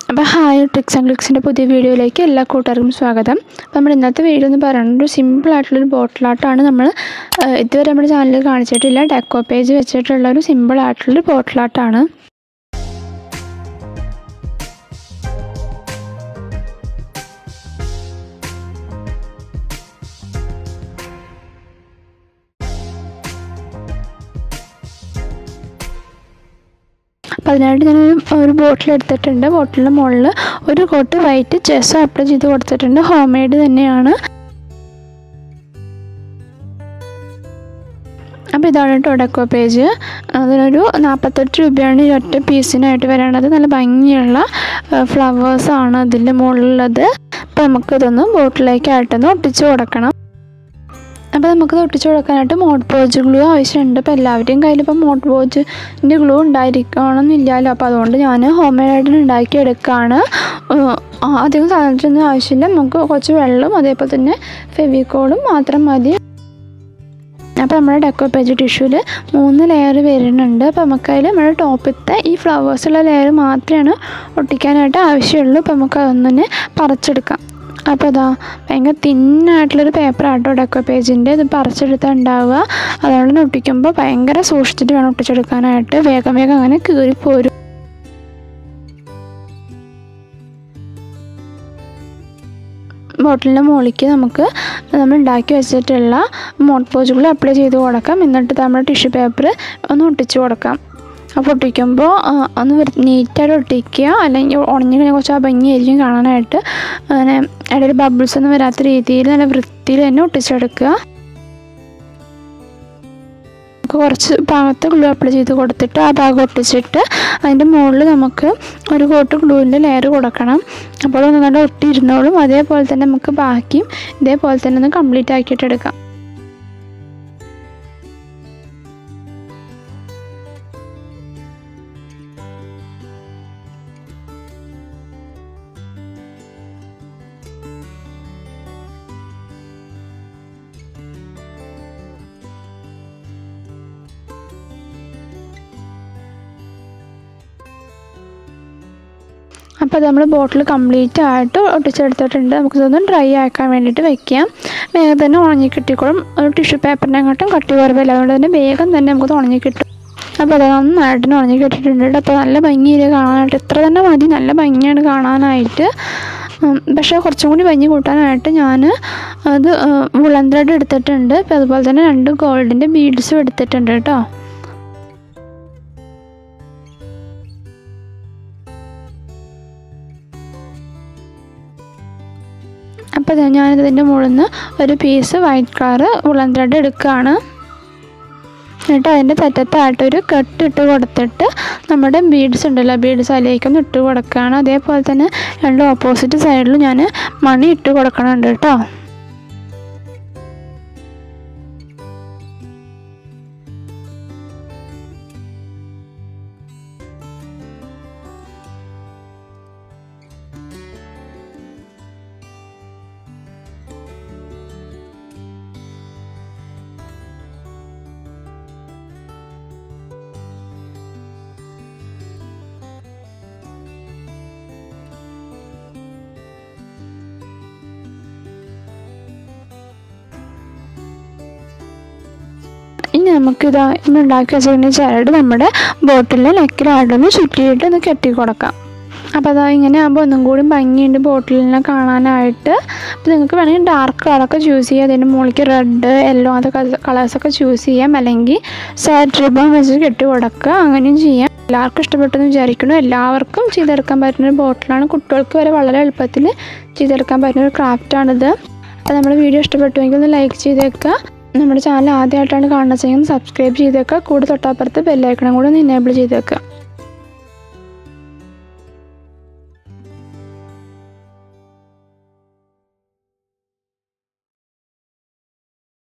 അപ്പോൾ hi tricks and ക്ലിക്സിൻ്റെ പുതിയ വീഡിയോയിലേക്ക് എല്ലാ കൂട്ടുകാർക്കും സ്വാഗതം അപ്പോൾ നമ്മുടെ ഇന്നത്തെ വീഡിയോ എന്ന് പറയുന്നത് ഒരു സിമ്പിൾ ആയിട്ടുള്ളൊരു ബോട്ടിലാട്ടാണ് നമ്മൾ ഏഹ്, ഇതുവരെ നമ്മുടെ ചാനലിൽ കാണിച്ചിട്ടില്ല ഡെക്കോ പേജ് വെച്ചിട്ടുള്ള ഒരു സിമ്പിൾ ആയിട്ടുള്ളൊരു ബോട്ടിലാട്ടാണ് അപ്പോൾ അതിനായിട്ട് ഞാനൊരു ഒരു ബോട്ടിൽ എടുത്തിട്ടുണ്ട് ബോട്ടിലിൻ്റെ മുകളിൽ ഒരു കോട്ട് വൈറ്റ് ചെസ് അപ്ലൈ ചെയ്ത് കൊടുത്തിട്ടുണ്ട് ഹോം മെയ്ഡ് തന്നെയാണ് അപ്പോൾ ഇതാണ് കേട്ടോ ഡെക്കോ പേജ് അതിനൊരു നാൽപ്പത്തെട്ട് രൂപയാണ് ഈ ഒറ്റ പീസിനായിട്ട് വരേണ്ടത് നല്ല ഭംഗിയുള്ള ഫ്ലവേഴ്സാണ് അതിൻ്റെ മുകളിലുള്ളത് അപ്പോൾ നമുക്കിതൊന്ന് ബോട്ടിലേക്കായിട്ടൊന്ന് ഒട്ടിച്ച് കൊടുക്കണം അപ്പോൾ നമുക്കത് ഒട്ടിച്ച് കൊടുക്കാനായിട്ട് മോട്ട് പോജ് ഗ്ലൂ ആവശ്യമുണ്ട് അപ്പോൾ എല്ലാവരുടെയും കയ്യിൽ ഇപ്പോൾ മോട്ട് പോജിൻ്റെ ഗ്ലൂ ഉണ്ടായിരിക്കണമെന്നില്ലല്ലോ അപ്പോൾ അതുകൊണ്ട് ഞാൻ ഹോം മെയ്ഡായിട്ട് ഉണ്ടാക്കി എടുക്കുകയാണ് ഏഹ് അധികം സാധനത്തിനൊന്നും ആവശ്യമില്ല നമുക്ക് കുറച്ച് വെള്ളവും അതേപോലെ തന്നെ ഫെവിക്കോളും മാത്രം മതി അപ്പോൾ നമ്മുടെ ഡെക്കോ പേജ് ടിഷ്യൂവിൽ മൂന്ന് ലെയർ വരുന്നുണ്ട് അപ്പോൾ നമുക്കതിൽ നമ്മുടെ ടോപ്പിലത്തെ ഈ ഫ്ലവേഴ്സുള്ള ലെയർ മാത്രമാണ് ഒട്ടിക്കാനായിട്ട് ആവശ്യമുള്ളൂ അപ്പോൾ നമുക്ക് അതൊന്നെ പറിച്ചെടുക്കാം അപ്പോൾ അതാ ഭയങ്കര തിന്നായിട്ടുള്ളൊരു പേപ്പർ ആട്ടോ ഡെക്കോ പേജിൻ്റെ ഇത് പറിച്ചെടുത്താൽ ഉണ്ടാവുക അതുകൊണ്ട് തന്നെ ഒട്ടിക്കുമ്പോൾ ഭയങ്കര സൂക്ഷിച്ചിട്ട് വേണം ഒട്ടിച്ചെടുക്കാനായിട്ട് വേഗം വേഗം അങ്ങനെ കീറിപ്പോരും ബോട്ടിലിൻ്റെ മുകളിലേക്ക് നമുക്ക് നമ്മൾ ഉണ്ടാക്കി വെച്ചിട്ടുള്ള മോട്ട് പോജുകൾ അപ്ലൈ ചെയ്ത് കൊടുക്കാം എന്നിട്ട് നമ്മുടെ ടിഷ്യൂ പേപ്പർ ഒന്ന് ഒട്ടിച്ച് കൊടുക്കാം അപ്പോൾ ഒട്ടിക്കുമ്പോൾ ആ, ഒന്ന് വൃ- നീറ്റായിട്ട് ഒട്ടിക്കുക അല്ലെങ്കിൽ ഉണങ്ങി കഴിഞ്ഞാൽ കുറച്ച് ഭംഗിയായിരിക്കും കാണാനായിട്ട് അങ്ങനെ ഇടയിൽ ബബിൾസ് ഒന്നും വരാത്ത രീതിയിൽ നല്ല വൃത്തിയിൽ തന്നെ ഒട്ടിച്ചെടുക്കുക നമുക്ക് കുറച്ച് ഭാഗത്ത് ഗ്ലൂ അപ്ലൈ ചെയ്ത് കൊടുത്തിട്ട് ആ ഭാഗം ഒട്ടിച്ചിട്ട് അതിൻ്റെ മുകളിൽ നമുക്ക് ഒരു കോട്ട് ഗ്ലൂവിൻ്റെ ലെയർ കൊടുക്കണം അപ്പോൾ ഒന്ന് നല്ല ഒട്ടിയിരുന്നോളും അതേപോലെ തന്നെ നമുക്ക് ബാക്കിയും ഇതേപോലെ തന്നെ ഒന്ന് കംപ്ലീറ്റ് ആക്കിയിട്ട് എടുക്കാം അപ്പോൾ അത് നമ്മൾ ബോട്ടിൽ കംപ്ലീറ്റ് ആയിട്ട് ഒട്ടിച്ചെടുത്തിട്ടുണ്ട് നമുക്കിതൊന്ന് ഡ്രൈ ആക്കാൻ വേണ്ടിയിട്ട് വെക്കാം വേഗം തന്നെ ഉണങ്ങി കിട്ടിക്കോളും ഒരു ടിഷ്യൂ പേപ്പറിനെക്കാട്ടും കട്ടി കുറവില്ല അതുകൊണ്ട് തന്നെ വേഗം തന്നെ നമുക്കത് ഉണങ്ങി കിട്ടും അപ്പോൾ അത് നന്നായിട്ട് ഉണങ്ങി കിട്ടിയിട്ടുണ്ട് അപ്പോൾ നല്ല ഭംഗിയിൽ കാണാനായിട്ട് ഇത്ര തന്നെ മതി നല്ല ഭംഗിയാണ് കാണാനായിട്ട് ഉം, പക്ഷേ കുറച്ചും കൂടി ഭംഗി കൂട്ടാനായിട്ട് ഞാൻ അത് വുളൻ ത്രെഡ് എടുത്തിട്ടുണ്ട് അപ്പോൾ അതുപോലെ തന്നെ രണ്ട് ഗോൾഡിൻ്റെ ബീഡ്സും എടുത്തിട്ടുണ്ട് കേട്ടോ അപ്പോൾ ദേ ഞാനിതിൻ്റെ മുകളിൽ നിന്ന് ഒരു piece white colour woollen thread എടുക്കുകയാണ് എന്നിട്ട് അതിൻ്റെ തെറ്റത്തായിട്ടൊരു കെട്ട് ഇട്ട് കൊടുത്തിട്ട് നമ്മുടെ ബീഡ്സ് ഉണ്ടല്ലോ ബീഡ്സ് അതിലേക്കൊന്ന് ഇട്ട് കൊടുക്കുകയാണ് അതേപോലെ തന്നെ രണ്ട് ഓപ്പോസിറ്റ് സൈഡിലും ഞാൻ മണി ഇട്ട് കൊടുക്കണുണ്ട് കേട്ടോ ഇനി നമുക്കിതാ ഇന്ന് ഉണ്ടാക്കി വെച്ചിരിക്കുന്ന ചരട് നമ്മുടെ ബോട്ടിലിലെ നെക്കിലായിട്ടൊന്ന് ചുറ്റിയിട്ട് ഒന്ന് കെട്ടി കൊടുക്കാം അപ്പോൾ അതാ ഇങ്ങനെ ആകുമ്പോൾ ഒന്നും കൂടി ഭംഗിയുണ്ട് ബോട്ടിലിനെ കാണാനായിട്ട് അപ്പോൾ നിങ്ങൾക്ക് വേണമെങ്കിൽ ഡാർക്ക് കളറൊക്കെ ചൂസ് ചെയ്യാം അതിൻ്റെ മുകളിലേക്ക് റെഡ് യെല്ലോ അങ്ങനത്തെ കളേഴ്സൊക്കെ ചൂസ് ചെയ്യാം അല്ലെങ്കിൽ സാഡ് റിബൺ വെച്ച് കെട്ടി കൊടുക്കുക അങ്ങനെയും ചെയ്യാം എല്ലാവർക്കും ഇഷ്ടപ്പെട്ടെന്ന് വിചാരിക്കുന്നു എല്ലാവർക്കും ചെയ്തെടുക്കാൻ പറ്റുന്ന ഒരു ബോട്ടിലാണ് കുട്ടികൾക്ക് വരെ വളരെ എളുപ്പത്തിൽ ചെയ്തെടുക്കാൻ പറ്റുന്ന ഒരു ക്രാഫ്റ്റാണിത് അപ്പോൾ നമ്മുടെ വീഡിയോ ഇഷ്ടപ്പെട്ടുവെങ്കിൽ ഒന്ന് ലൈക്ക് ചെയ്തേക്കുക നമ്മുടെ ചാനൽ ആദ്യമായിട്ടാണ് കാണുന്നത് സബ്സ്ക്രൈബ് ചെയ്തേക്കുക കൂടെ തൊട്ടപ്പുറത്ത് ബെല്ലൈക്കണം കൂടെ ഒന്ന് എനേബിൾ ചെയ്തേക്കുക